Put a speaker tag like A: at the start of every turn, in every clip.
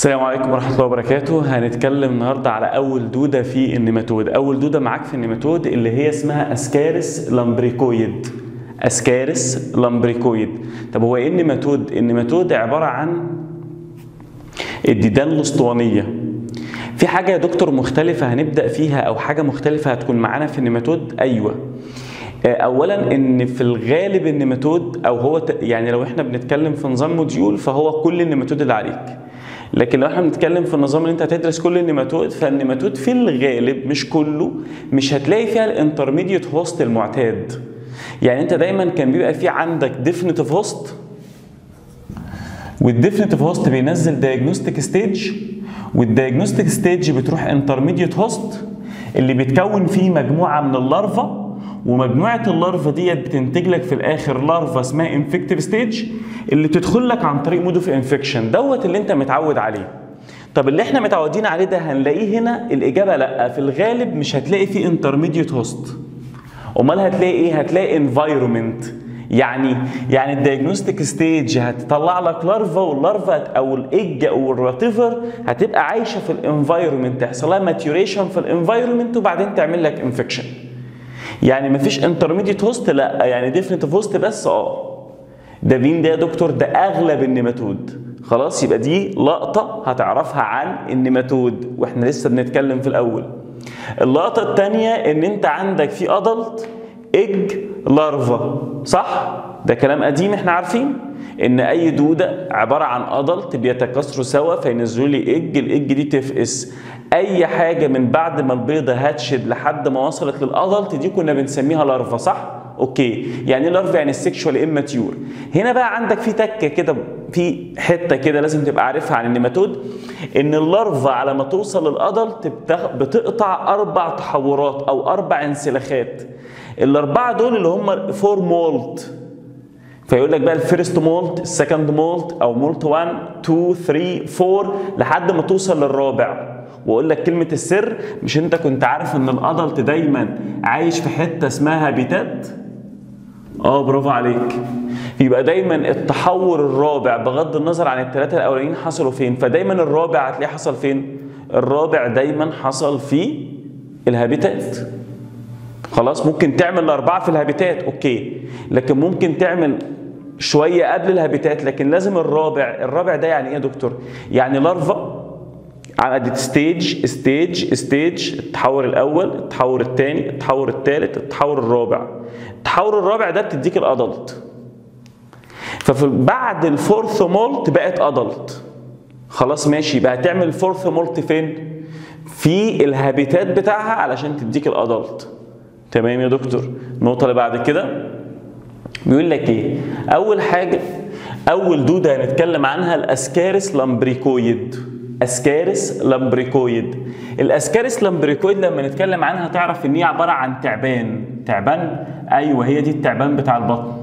A: السلام عليكم ورحمة الله وبركاته هنتكلم النهاردة على أول دودة في النيماتود أول دودة معاك في النيماتود اللي هي اسمها أسكارس لامبريكويد أسكارس لامبريكويد طب هو إيه النيماتود؟ النيماتود عبارة عن الديدان الأسطوانية في حاجة يا دكتور مختلفة هنبدأ فيها أو حاجة مختلفة هتكون معانا في النيماتود أيوة اولا ان في الغالب النيماتود او هو ت- يعني لو احنا بنتكلم في نظام موديول فهو كل النيماتود اللي عليك لكن لو احنا بنتكلم في النظام اللي انت هتدرس كل النيماتود فالنيماتود في الغالب مش كله مش هتلاقي فيها الانترميديت هوست المعتاد يعني انت دايما كان بيبقى في عندك ديفينيتيف هوست والديفينيتيف هوست بينزل دايجنوستيك ستيج والدايجنوستيك ستيج بتروح انترميديت هوست اللي بيتكون فيه مجموعه من اللارفا ومجموعه اللارفا ديت بتنتج لك في الاخر لارفا اسمها انفكتيف ستيج اللي بتدخل لك عن طريق مود اوف انفكشن دوت اللي انت متعود عليه طب اللي احنا متعودين عليه ده هنلاقيه هنا الاجابه لا في الغالب مش هتلاقي فيه انترميديت هوست امال هتلاقي ايه هتلاقي انفايرمنت يعني يعني الدايجنوستيك ستيج هتطلع لك لارفا واللارفا او الايج او الوات ايفر هتبقى عايشه في الانفايرمنت تحصل لها ماتيوريشن في الانفايرمنت وبعدين تعمل لك انفكشن يعني مفيش انترميديت هوست لا يعني ديفينيتيف هوست بس اه ده مين ده يا دكتور ده اغلب النيماتود خلاص يبقى دي لقطه هتعرفها عن النيماتود واحنا لسه بنتكلم في الاول اللقطه الثانيه ان انت عندك في ادلت ايج لارفا صح ده كلام قديم احنا عارفين ان اي دوده عباره عن ادلت بيتكاثروا سوا فينزلوا لي ايج الايج دي تفقس اي حاجه من بعد ما البيضه هاتشد لحد ما وصلت للادلت دي كنا بنسميها لارفا صح اوكي يعني ايه لارفا يعني السكشوال اماتيور هنا بقى عندك في تكه كده في حته كده لازم تبقى عارفها عن النيماتود ان اللارفا على ما توصل للادلت بتغ- بتقطع اربع تحورات او اربع انسلاخات الاربعه دول اللي هم فور مولت فيقول لك بقى الفيرست مولت السكند مولت او مولت 1 2 3 4 لحد ما توصل للرابع واقول لك كلمه السر مش انت كنت عارف ان الادلت دايما عايش في حته اسمها هابيتات اه برافو عليك يبقى دايما التحور الرابع بغض النظر عن الثلاثه الاولانيين حصلوا فين فدايما الرابع هتلاقيه حصل فين الرابع دايما حصل في الهابيتات خلاص ممكن تعمل الأربعة في الهابيتات أوكي لكن ممكن تعمل شوية قبل الهابيتات لكن لازم الرابع الرابع ده يعني إيه يا دكتور؟ يعني لارفا عدت ستيج ستيج ستيج التحور الأول التحور الثاني التحور الثالث التحور الرابع التحور الرابع ده بتديك الأدلت ففي بعد الفورث مولت بقت أدلت خلاص ماشي يبقى هتعمل الفورث مولت فين؟ في الهابيتات بتاعها علشان تديك الأدلت تمام يا دكتور النقطة اللي بعد كده بيقول لك ايه أول حاجة أول دودة هنتكلم عنها الأسكارس لامبريكويد أسكارس لامبريكويد الأسكارس لامبريكويد لما نتكلم عنها تعرف إن هي عبارة عن تعبان تعبان أيوه هي دي التعبان بتاع البطن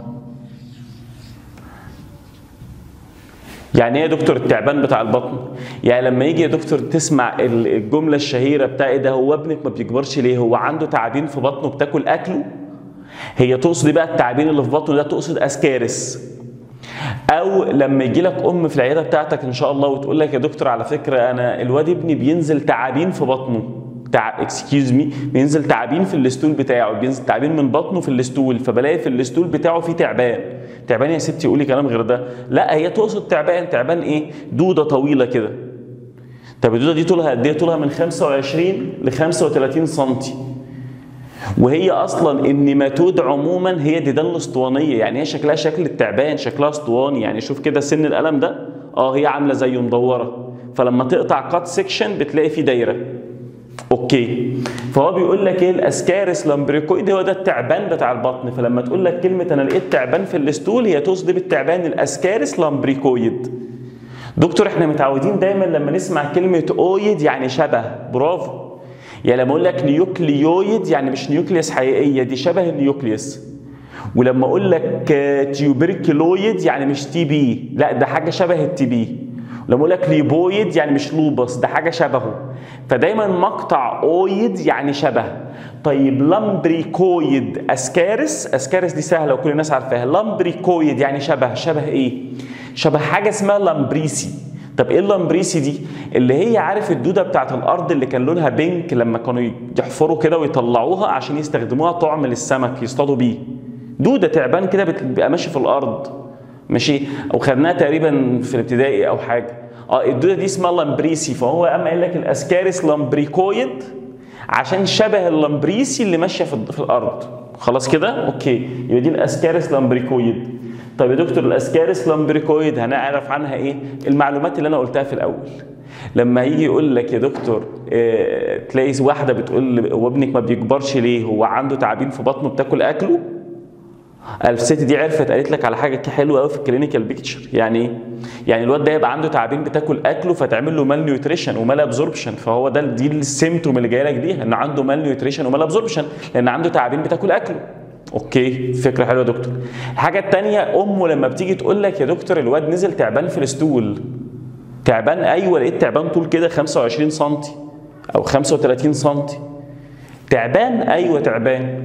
A: يعني ايه يا دكتور التعبان بتاع البطن؟ يعني لما يجي يا دكتور تسمع ال- الجمله الشهيره بتاع ايه ده هو ابنك ما بيكبرش ليه؟ هو عنده تعابين في بطنه بتاكل اكله؟ هي تقصد إيه بقى التعابين اللي في بطنه ده تقصد اسكارس او لما يجي لك ام في العياده بتاعتك ان شاء الله وتقول لك يا دكتور على فكره انا الواد ابني بينزل تعابين في بطنه تع... اكسكيوز مي بينزل تعابين في الاستول بتاعه بينزل تعابين من بطنه في الاستول فبلاقي في الاستول بتاعه فيه تعبان تعبان يا ستي قولي كلام غير ده لا هي تقصد تعبان تعبان ايه دوده طويله كده طب الدوده دي طولها قد ايه طولها من 25 ل 35 سنتي وهي اصلا النيماتود عموما هي ديدان الاسطوانيه يعني هي شكلها شكل التعبان شكلها اسطواني يعني شوف كده سن القلم ده اه هي عامله زي مدوره فلما تقطع كات سيكشن بتلاقي فيه دايره اوكي فهو بيقول لك ايه الاسكارس لامبريكويد هو ده التعبان بتاع البطن فلما تقول لك كلمه انا لقيت تعبان في الاستول هي تقصد بالتعبان الاسكارس لامبريكويد دكتور احنا متعودين دايما لما نسمع كلمه اويد يعني شبه برافو يعني لما اقول لك نيوكليويد يعني مش نيوكليوس حقيقيه دي شبه النيوكليوس ولما اقول لك آه، تيوبركلويد يعني مش تي بي لا ده حاجه شبه التي بي لما اقول لك ليبويد يعني مش لوبس ده حاجه شبهه فدايما مقطع اويد يعني شبه طيب لامبريكويد اسكارس اسكارس دي سهله وكل الناس عارفاها لامبريكويد يعني شبه شبه ايه شبه حاجه اسمها لامبريسي طب ايه اللامبريسي دي اللي هي عارف الدوده بتاعت الارض اللي كان لونها بينك لما كانوا يحفروا كده ويطلعوها عشان يستخدموها طعم للسمك يصطادوا بيه دوده تعبان كده بتبقى ماشي في الارض ماشي او خدناها تقريبا في الابتدائي او حاجه اه الدوده دي اسمها لامبريسي فهو قام قايل لك الاسكاريس لامبريكويد عشان شبه اللامبريسي اللي ماشيه في, في الارض خلاص كده اوكي يبقى دي الاسكاريس لامبريكويد طيب يا دكتور الاسكاريس لامبريكويد هنعرف عنها ايه المعلومات اللي انا قلتها في الاول لما يجي يقول لك يا دكتور اه تلاقي واحده بتقول هو ابنك ما بيكبرش ليه هو عنده تعابين في بطنه بتاكل اكله الست دي عرفت قالت لك على حاجه حلوه قوي في الكلينيكال بيكتشر يعني ايه؟ يعني الواد ده يبقى عنده تعابين بتاكل اكله فتعمل له مال نيوتريشن ومال ابزوربشن فهو ده دي السيمتوم اللي جاي لك دي ان عنده مال نيوتريشن ومال ابزوربشن لان عنده تعابين بتاكل اكله اوكي فكره حلوه يا دكتور الحاجه الثانيه امه لما بتيجي تقول لك يا دكتور الواد نزل تعبان في الستول تعبان ايوه لقيت تعبان طول كده 25 سم او 35 سم تعبان ايوه تعبان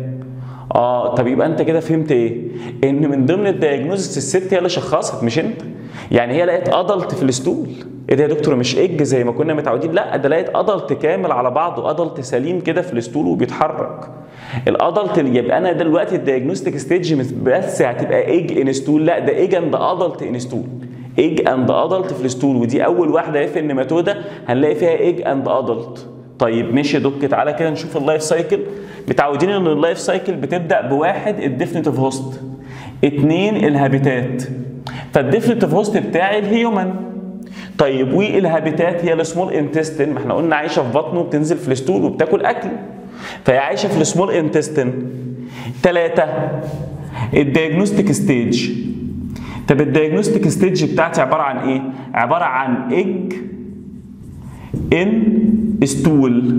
A: اه طب يبقى انت كده فهمت ايه؟ ان من ضمن الدياجنوزس الست هي اللي شخصت مش انت. يعني هي لقيت ادلت في الستول. ايه ده يا دكتور مش اج زي ما كنا متعودين لا ده لقيت ادلت كامل على بعضه ادلت سليم كده في الستول وبيتحرك. الادلت اللي يبقى انا دلوقتي الدياجنوستيك ستيج بس هتبقى ايج ان ستول لا ده ايج اند ادلت ان ستول. ايج اند ادلت في الستول ودي اول واحده في النيماتودا هنلاقي فيها ايج اند ادلت. طيب ماشي يا دك تعالى كده نشوف اللايف سايكل متعودين ان اللايف سايكل بتبدا بواحد الديفينيتيف هوست اثنين الهابيتات فالديفينيتيف هوست بتاعي الهيومن طيب والهابيتات هي السمول انتستين ما احنا قلنا عايشه في بطنه وبتنزل في الستول وبتاكل اكل فهي عايشه في السمول انتستين ثلاثه الدياجنوستيك ستيج طب الدياجنوستيك ستيج بتاعتي عباره عن ايه؟ عباره عن ايج ان ستول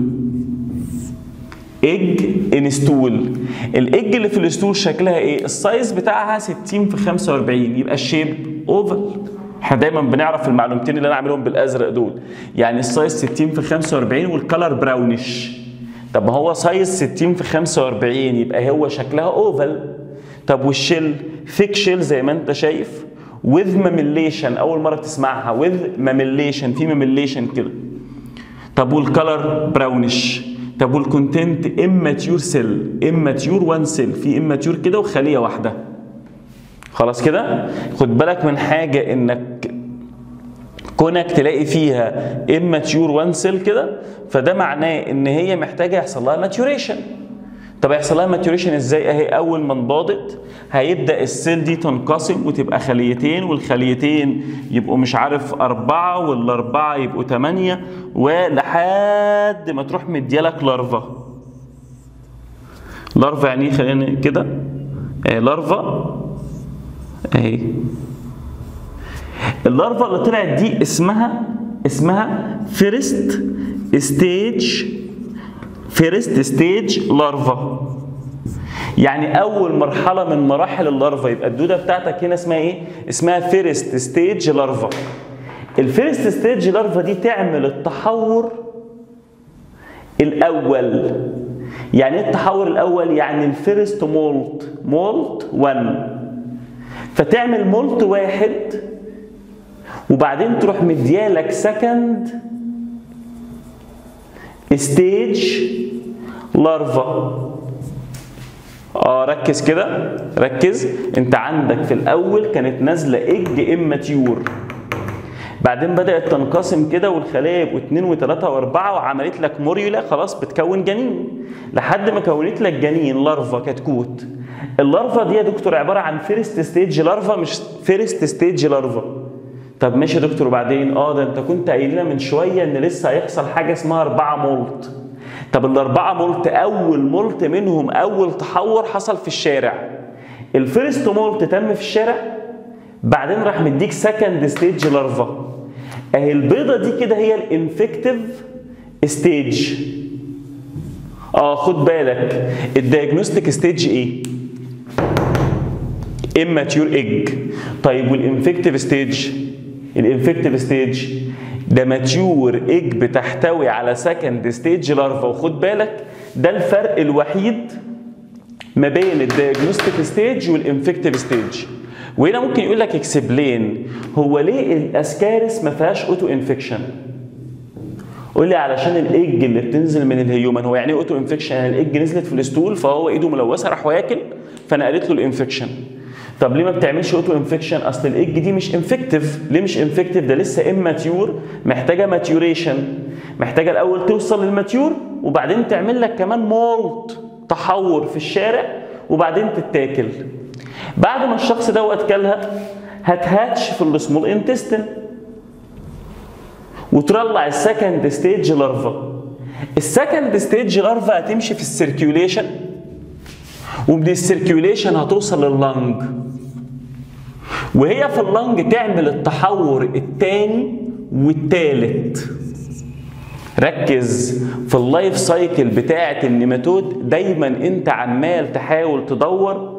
A: ايج ان ستول الايج اللي في الستول شكلها ايه السايز بتاعها 60 في 45 يبقى الشيب اوفل احنا دايما بنعرف المعلومتين اللي انا عاملهم بالازرق دول يعني السايز 60 في 45 والكلر براونش طب ما هو سايز 60 في 45 يبقى هو شكلها اوفل طب والشيل ثيك شيل زي ما انت شايف with ماميليشن اول مره تسمعها with ماميليشن في ماميليشن كده طب والكلر براونش طب والكونتنت اماتيور سيل اماتيور وان سيل في اماتيور كده وخليه واحده خلاص كده خد بالك من حاجه انك كونك تلاقي فيها اماتيور وان سيل كده فده معناه ان هي محتاجه يحصل لها ماتيوريشن طب هيحصل لها ماتيوريشن ازاي اهي اول ما انباضت هيبدا السيل دي تنقسم وتبقى خليتين والخليتين يبقوا مش عارف أربعة والأربعة يبقوا ثمانية ولحد ما تروح مديالك لارفا لارفا يعني ايه خلينا كده اهي لارفا اهي اللارفا اللي طلعت دي اسمها اسمها فيرست ستيج فيرست ستيج لارفا يعني اول مرحله من مراحل اللارفا يبقى الدوده بتاعتك هنا اسمها ايه اسمها فيرست ستيج لارفا الفيرست ستيج لارفا دي تعمل التحور الاول يعني ايه التحور الاول يعني الفيرست مولت مولت 1 فتعمل مولت واحد وبعدين تروح مديالك سكند ستيج لارفا اه ركز كده ركز انت عندك في الاول كانت نازله ايج اماتيور بعدين بدات تنقسم كده والخلايا يبقوا اثنين وثلاثه واربعه وعملت لك موريولا خلاص بتكون جنين لحد ما كونت لك جنين لارفا كتكوت اللارفا دي يا دكتور عباره عن فيرست ستيج لارفا مش فيرست ستيج لارفا طب ماشي يا دكتور وبعدين اه ده انت كنت قايل لنا من شويه ان لسه هيحصل حاجه اسمها اربعه مولت طب الاربعه مولت اول مولت منهم اول تحور حصل في الشارع الفيرست مولت تم في الشارع بعدين راح مديك سكند ستيج لارفا اهي البيضه دي كده هي الانفكتيف ستيج اه خد بالك الدياجنوستيك ستيج ايه immature egg طيب والانفكتيف ستيج الانفكتيف ستيج ده ماتيور ايج بتحتوي على سكند ستيج لارفا وخد بالك ده الفرق الوحيد ما بين الدياجنوستيك ستيج والانفكتيف ستيج وهنا ممكن يقول لك اكسبلين هو ليه الاسكارس ما فيهاش اوتو انفكشن قول لي علشان الايج اللي بتنزل من الهيومن هو يعني ايه اوتو انفكشن يعني الايج نزلت في الستول فهو ايده ملوثه راح واكل فنقلت له الانفكشن طب ليه ما بتعملش اوتو انفكشن اصل الايج دي مش انفكتيف ليه مش انفكتيف ده لسه اماتيور محتاجه ماتيوريشن محتاجه الاول توصل للماتيور وبعدين تعمل لك كمان مولت تحور في الشارع وبعدين تتاكل بعد ما الشخص دوت كلها هتهاتش في السمول انتستين وتطلع السكند ستيج لارفا السكند ستيج لارفا هتمشي في السيركيوليشن ومن السيركيوليشن هتوصل لللنج وهي في اللنج تعمل التحور الثاني والثالث ركز في اللايف سايكل بتاعه النيماتود دايما انت عمال تحاول تدور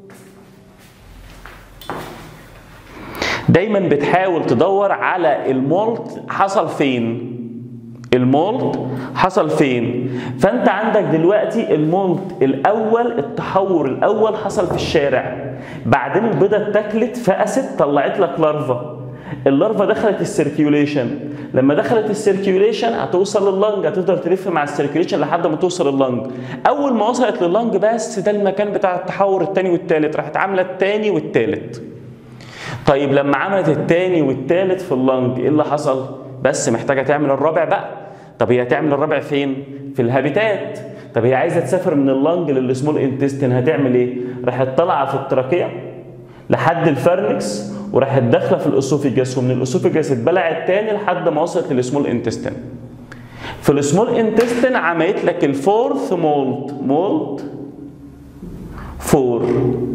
A: دايما بتحاول تدور على المولت حصل فين المولت حصل فين فانت عندك دلوقتي المولت الاول التحور الاول حصل في الشارع بعدين البيضه اتاكلت فقست طلعت لك لارفا اللارفا دخلت السيركيوليشن لما دخلت السيركيوليشن هتوصل لللنج هتفضل تلف مع السيركيوليشن لحد ما توصل اللنج اول ما وصلت لللنج بس ده المكان بتاع التحور الثاني والثالث راحت عامله الثاني والثالث طيب لما عملت الثاني والثالث في اللنج ايه اللي حصل بس محتاجه تعمل الرابع بقى طب هي هتعمل الرابع فين في الهابيتات طب هي عايزه تسافر من اللنج للسمول انتستين هتعمل ايه راحت طالعه في التراكيه لحد الفرنكس وراحت داخله في الاسوفيجاس ومن الاسوفيجاس اتبلعت تاني لحد ما وصلت للسمول انتستين في السمول انتستين عملت لك الفورث مولت مولت فور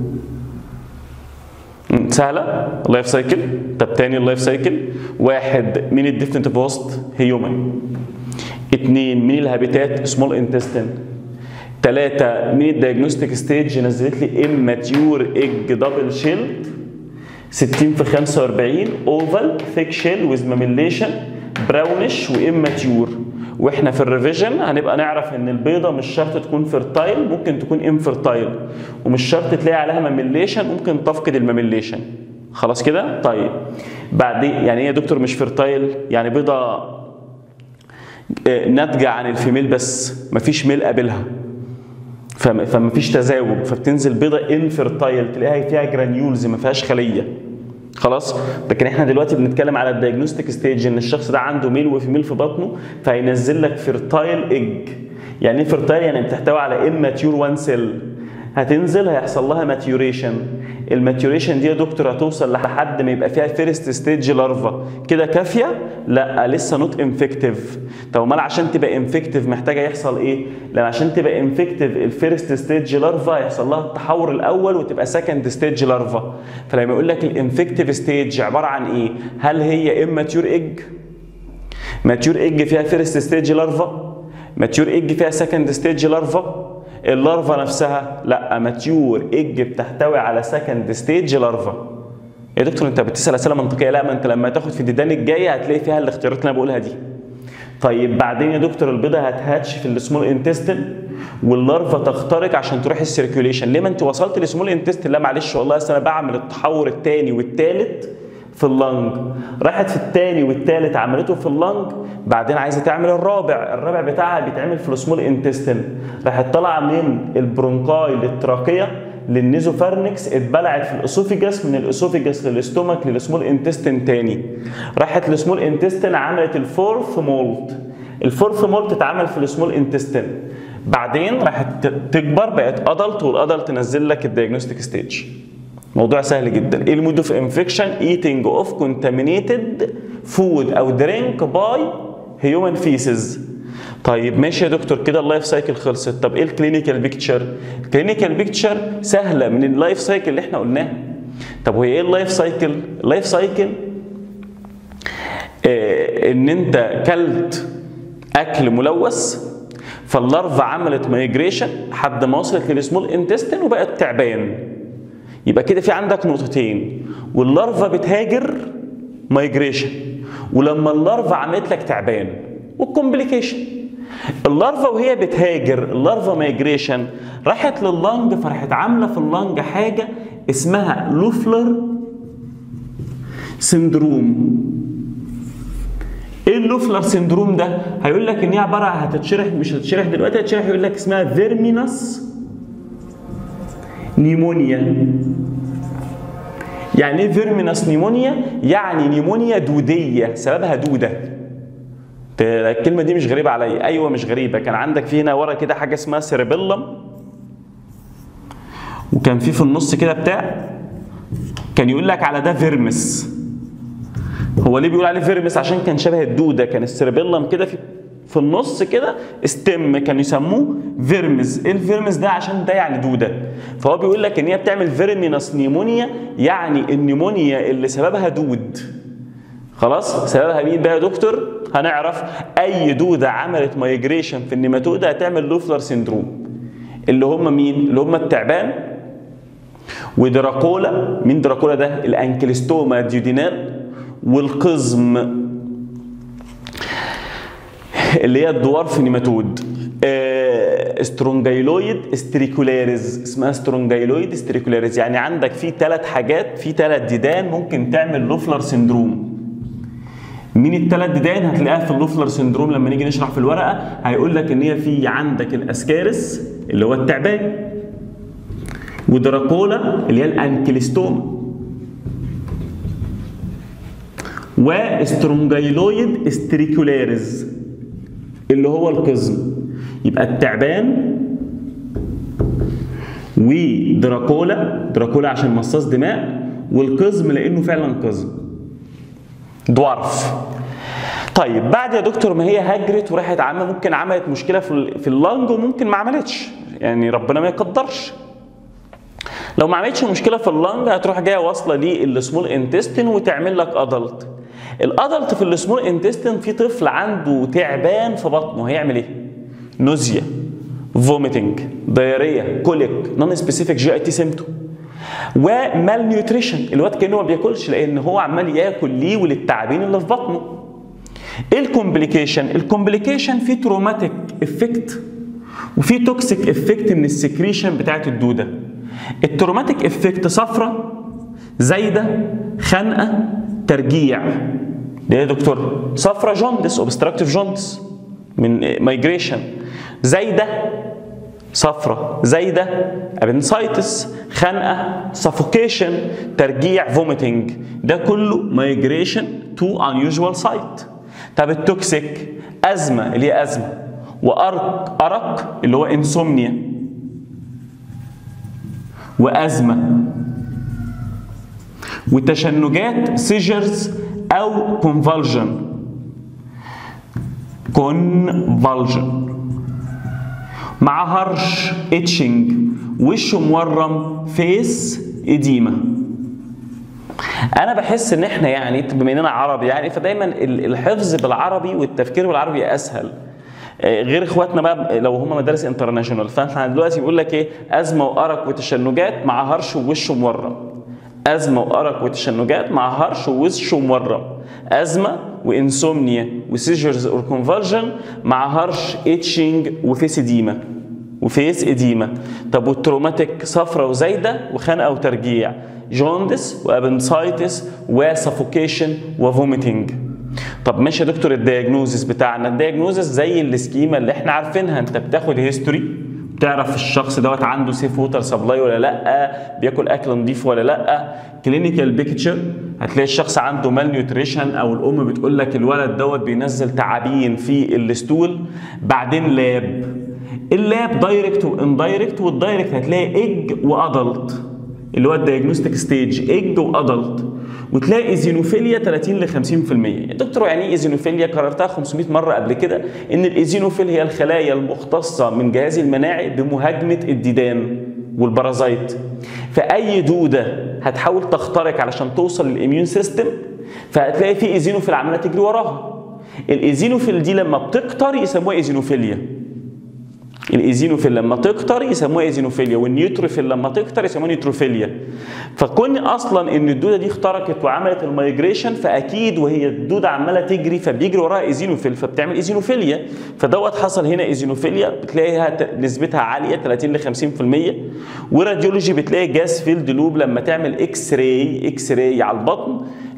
A: سهلة اللايف سايكل طب تاني اللايف سايكل واحد مين الديفنتيف هوست هيومن اتنين مين الهابيتات سمول انتستين تلاتة مين الدياجنوستيك ستيج نزلت لي اماتيور ايج دبل شيلد 60 في 45 اوفال ثيك شيل ويز ماميليشن براونش واماتيور واحنا في الريفيجن هنبقى نعرف ان البيضه مش شرط تكون فيرتايل ممكن تكون انفيرتايل ومش شرط تلاقي عليها ماميليشن ممكن تفقد الماميليشن خلاص كده طيب بعدين يعني ايه يا دكتور مش فيرتايل يعني بيضه ناتجه عن الفيميل بس مفيش ميل قابلها فما فيش تزاوج فبتنزل بيضه انفيرتايل تلاقيها فيها جرانيولز ما فيهاش خليه خلاص لكن احنا دلوقتي بنتكلم على الدايجنوستيك ستيج ان الشخص ده عنده ميل وفيميل في بطنه فهينزل لك فيرتايل ايج يعني ايه فيرتايل يعني بتحتوي على اماتيور وان سيل هتنزل هيحصل لها ماتيوريشن الماتيوريشن دي يا دكتور هتوصل لحد ما يبقى فيها فيرست ستيج لارفا كده كافيه لا لسه نوت انفكتيف طب امال عشان تبقى انفكتيف محتاجه يحصل ايه لان عشان تبقى انفكتيف الفيرست ستيج لارفا هيحصل لها التحور الاول وتبقى سكند ستيج لارفا فلما يقول لك الانفكتيف ستيج عباره عن ايه هل هي اماتيور ايج ماتيور ايج فيها فيرست ستيج لارفا ماتيور ايج فيها سكند ستيج لارفا اللارفا نفسها لا ماتيور ايج بتحتوي على سكند ستيج لارفا يا دكتور انت بتسال اسئله منطقيه لا ما انت لما تاخد في الديدان الجايه هتلاقي فيها الاختيارات اللي انا بقولها دي طيب بعدين يا دكتور البيضه هتهاتش في السمول انتستين واللارفا تخترق عشان تروح السيركيوليشن ليه ما انت وصلت للسمول انتستين لا معلش والله اصل انا بعمل التحور الثاني والثالث في اللنج راحت في الثاني والثالث عملته في اللنج بعدين عايزه تعمل الرابع الرابع بتاعها بيتعمل في السمول انتستين راحت طالعه من البرونكاي للتراكيه للنيزوفارنكس اتبلعت في الاسوفيجاس من الاسوفيجاس للاستومك للسمول انتستين تاني راحت للسمول انتستين عملت الفورث مولت الفورث مولت اتعمل في السمول انتستين بعدين راحت تكبر بقت ادلت والادلت تنزل لك الدايجنوستيك ستيج موضوع سهل جدا ايه المود اوف انفكشن ايتنج اوف كونتامينيتد فود او درينك باي هيومن فيسز طيب ماشي يا دكتور كده اللايف سايكل خلصت طب ايه الكلينيكال بيكتشر الكلينيكال بيكتشر سهله من اللايف سايكل اللي احنا قلناه طب وهي ايه اللايف سايكل اللايف سايكل آه ان انت كلت اكل ملوث فاللارفا عملت مايجريشن لحد ما وصلت للسمول انتستين وبقت تعبان يبقى كده في عندك نقطتين واللارفا بتهاجر مايجريشن ولما اللارفا عملت لك تعبان والكومبليكيشن اللارفا وهي بتهاجر اللارفا مايجريشن راحت لللنج فراحت عامله في اللنج حاجه اسمها لوفلر سندروم ايه اللوفلر سندروم ده؟ هيقول لك ان هي عباره عن هتتشرح مش هتتشرح دلوقتي هتشرح يقول لك اسمها فيرمينس نيمونيا يعني ايه فيرمينس نيمونيا؟ يعني نيمونيا دوديه سببها دوده الكلمه دي مش غريبه عليا ايوه مش غريبه كان عندك في هنا ورا كده حاجه اسمها سيربيلم وكان في في النص كده بتاع كان يقول لك على ده فيرمس هو ليه بيقول عليه فيرمس عشان كان شبه الدوده كان السيربيلم كده في في النص كده استم كانوا يسموه فيرمز ايه الفيرمز ده عشان ده يعني دوده فهو بيقول لك ان هي بتعمل فيرمينس نيمونيا يعني النيمونيا اللي سببها دود خلاص سببها مين بقى يا دكتور هنعرف اي دوده عملت مايجريشن في النيماتوده هتعمل لوفلر سيندروم اللي هم مين اللي هم التعبان ودراكولا مين دراكولا ده الانكلستوما ديودينال والقزم اللي هي الدوارف نيماتود آه، سترونجايلويد استريكولاريز اسمها سترونجايلويد استريكولاريز يعني عندك في ثلاث حاجات في ثلاث ديدان ممكن تعمل لوفلر سندروم مين الثلاث ديدان هتلاقيها في اللوفلر سندروم لما نيجي نشرح في الورقه هيقول لك ان هي في عندك الاسكارس اللي هو التعبان ودراكولا اللي هي الانكلستوما وسترونجايلويد استريكولاريز اللي هو القزم يبقى التعبان ودراكولا دراكولا عشان مصاص دماء والقزم لانه فعلا قزم دوارف طيب بعد يا دكتور ما هي هجرت وراحت عامه ممكن عملت مشكله في ال- في اللنج وممكن ما عملتش يعني ربنا ما يقدرش لو ما عملتش مشكله في اللنج هتروح جايه واصله للسمول انتستين وتعمل لك ادلت الادلت في السمول انتستين في طفل عنده تعبان في بطنه هيعمل ايه نوزيا فوميتنج دايريا كوليك نون سبيسيفيك جي اي تي سيمتوم ومال نيوتريشن الواد كانه ما بياكلش لان هو عمال ياكل ليه وللتعابين اللي في بطنه ايه الكومبليكيشن الكومبليكيشن في تروماتيك افكت وفي توكسيك افكت من السكريشن بتاعت الدوده التروماتيك افكت صفرة زايده خنقه ترجيع ده يا دكتور صفرة جوندس اوبستراكتيف جوندس من مايجريشن زايده صفرة زايدة ابنسايتس خنقة سفوكيشن ترجيع فوميتنج ده كله مايجريشن تو unusual سايت طب التوكسيك أزمة اللي هي أزمة وأرق أرق اللي هو انسومنيا وأزمة وتشنجات سيجرز أو كونفالجن كونفالجن مع هرش اتشنج وشه مورم فيس اديمه انا بحس ان احنا يعني بما اننا عربي يعني فدايما ال- الحفظ بالعربي والتفكير بالعربي اسهل آه، غير اخواتنا بقى لو هم مدارس انترناشونال فاحنا دلوقتي بيقول لك ايه ازمه وارق وتشنجات مع هرش ووشه مورم ازمه وارق وتشنجات مع هرش ووشه مورم ازمه وانسومنيا وسيجرز اور كونفرجن مع هرش اتشنج وفيس اديمه وفيس اديمه طب والتروماتيك صفرة وزايده وخنقه وترجيع جوندس وابنسايتس وسفوكيشن وفوميتنج طب ماشي يا دكتور الدياجنوزس بتاعنا الدياجنوزس زي السكيما اللي احنا عارفينها انت بتاخد هيستوري بتعرف الشخص دوت عنده سيف ووتر سبلاي ولا لا بياكل اكل نظيف ولا لا كلينيكال بيكتشر هتلاقي الشخص عنده مال نيوتريشن او الام بتقول لك الولد دوت بينزل تعابين في الستول بعدين لاب اللاب دايركت واندايركت والدايركت هتلاقي ايج وادلت اللي هو الدايجنوستيك ستيج ايج وادلت وتلاقي ايزينوفيليا 30 ل 50% يا دكتور يعني ايه ايزينوفيليا كررتها 500 مره قبل كده ان الايزينوفيل هي الخلايا المختصه من جهاز المناعي بمهاجمه الديدان والبرازيت فاي دوده هتحاول تخترق علشان توصل للاميون سيستم فهتلاقي في ايزينوفيل عماله تجري وراها الايزينوفيل دي لما بتكتر يسموها ايزينوفيليا الايزينوفيل لما تكتر يسموها ايزينوفيليا والنيوتروفيل لما تكتر يسموها نيوتروفيليا فكون اصلا ان الدوده دي اخترقت وعملت المايجريشن فاكيد وهي الدوده عماله تجري فبيجري وراها ايزينوفيل فبتعمل ايزينوفيليا فدوت حصل هنا ايزينوفيليا بتلاقيها ت- نسبتها عاليه 30 ل 50% وراديولوجي بتلاقي جاس فيلد لوب لما تعمل اكس راي اكس راي على البطن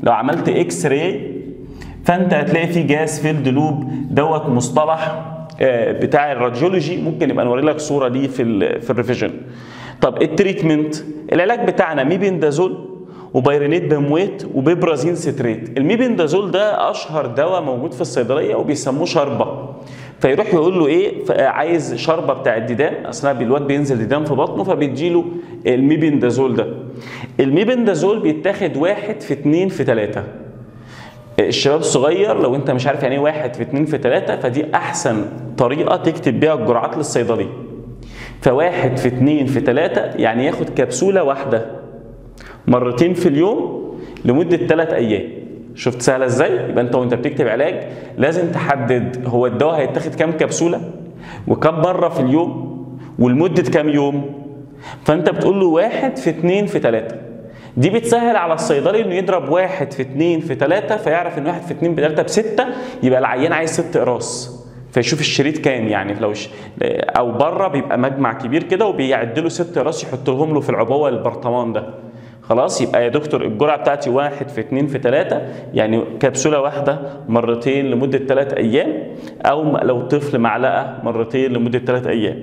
A: لو عملت اكس راي فانت هتلاقي في جاز فيلد لوب دوت مصطلح آه، بتاع الراديولوجي ممكن نبقى نوري لك صوره ليه في ال في الريفيجن طب التريتمنت العلاج بتاعنا ميبندازول وبايرينيت بمويت وبيبرازين ستريت الميبندازول ده اشهر دواء موجود في الصيدليه وبيسموه شربه فيروح يقول له ايه ف- عايز شربه بتاع الديدان اصلا الواد بينزل ديدان في بطنه فبيديله الميبندازول ده الميبندازول بيتاخد واحد في اتنين في تلاته الشباب الصغير لو انت مش عارف يعني ايه واحد في اتنين في تلاته فدي احسن طريقه تكتب بيها الجرعات للصيدلي فواحد في اتنين في تلاته يعني ياخد كبسوله واحده مرتين في اليوم لمده ثلاث ايام شفت سهله ازاي يبقى انت وانت بتكتب علاج لازم تحدد هو الدواء هيتاخد كام كبسوله وكم مره في اليوم ولمده كام يوم فانت بتقول له واحد في اتنين في تلاته دي بتسهل على الصيدلي انه يضرب واحد في اتنين في تلاته فيعرف ان واحد في اتنين في تلاته بسته يبقى العيان عايز ست اقراص فيشوف الشريط كام يعني لو ش... او بره بيبقى مجمع كبير كده وبيعدلوا ست اقراص يحط لهم له في العبوه البرطمان ده خلاص يبقى يا دكتور الجرعه بتاعتي واحد في اتنين في تلاته يعني كبسوله واحده مرتين لمده ثلاث ايام او لو طفل معلقه مرتين لمده ثلاث ايام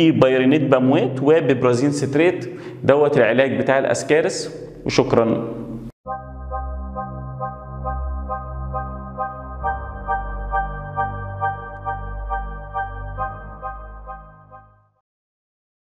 A: وبايرينيت بامويت وببرازين ستريت دوت العلاج بتاع الاسكارس وشكرا